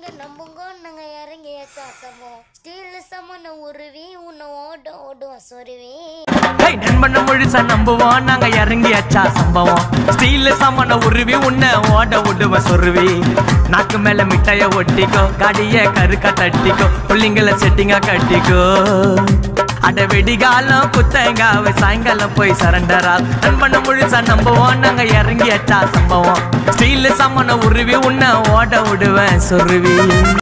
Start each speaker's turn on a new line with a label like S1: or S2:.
S1: உன்னை நம்புங்க நாங்க இறங்கி சம்பவம் ஸ்டீல் சமன உருவி உன்னை ஓட ஓடுவோம் சொருவி
S2: ஹேய், நண்பனை முழுசா நம்புவோம் நாங்க இறங்கியாச்சா சம்பவம் ஸ்டீல் சாமான உருவி உன்னை ஓட விடுவ சொருவி நாக்கு மேல மிட்டாய ஒட்டிக்கோ கடிய கருக்கா தட்டிக்கோ புள்ளிங்கள செட்டிங்கா கட்டிக்கோ அட வெடிகாலம் குத்தங்காவ சாயங்காலம் போய் சரண்டரா நண்பனை முழுசா நம்புவோம் நாங்க இறங்கியாச்சா சம்பவம் ஸ்டீல் சாமான உருவி உன்னை ஓட விடுவேன் சொருவி